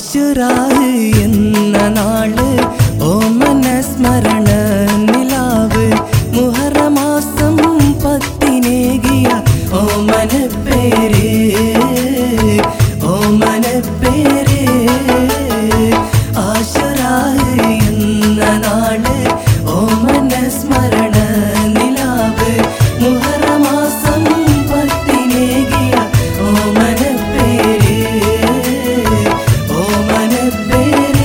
ആശുറാഹ് എന്ന നാള് ഓമന സ്മരണ നിലാവ് മുഹറമാസം പത്തിനേകിയ ഓമന പേര് ഓമന പേര് ആശുറാഹ് എന്ന നാള് ഓമന സ്മരണ നിലാവ് മുഹറമാസം പത്തിനേകിയ ഓമന പേര് ഓമന പേര്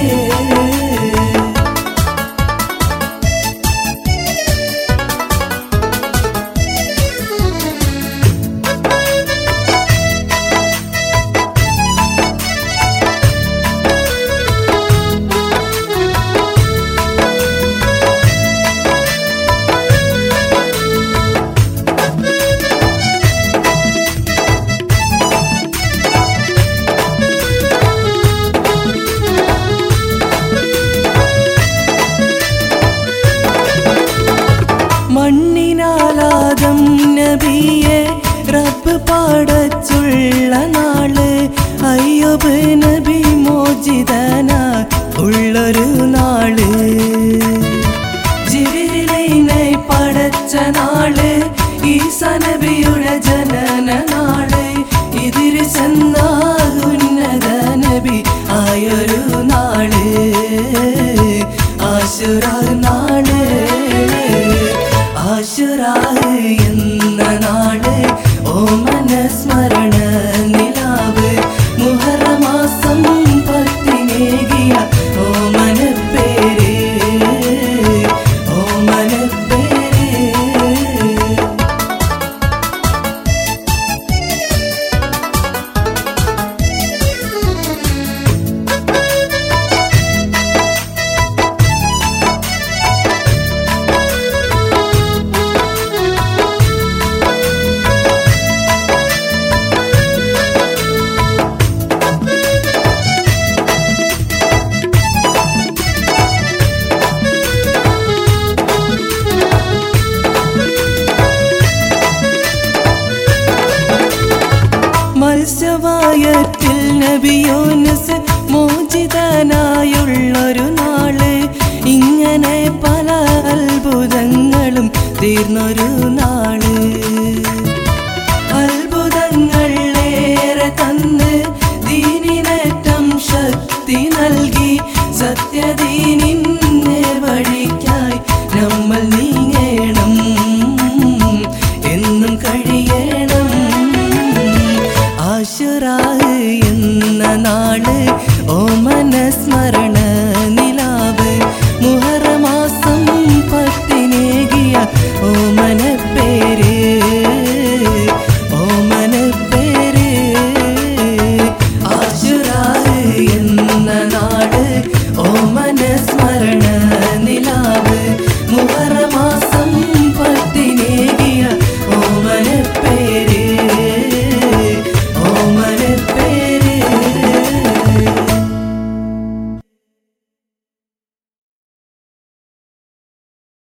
മണ്ണിനാലാദം നബിയെ റബ്ബ് പാടച്ചുള്ള നാള് അയ്യൊബ് നബി മോചിതന ഉള്ളൊരു നാള് ജിരിലിനെ പടച്ച നാള് ഈസ നബിയുടെ ജനന നാള് ഇതിര് ചെന്ന ഉന്നത നബി ആയൊരു നാള് ആശുറ നാള് ആശുറാഹ് എന്ന നാട് ഓമന സ്മരണ നിലാവ് മുഹറമാസം പത്തിനേകിയ ഓമന പേര് ഓമന പേര് മത്സ്യവായത്തിൽ നബിയോനസ് മോചിതനായുള്ളൊരു നാള് ഇങ്ങനെ പല അത്ഭുതങ്ങളും തീർന്നൊരു നാള് അത്ഭുതങ്ങൾ ഏറെ തന്ന് ദീനിനേറ്റം ശക്തി നൽകി സത്യദീ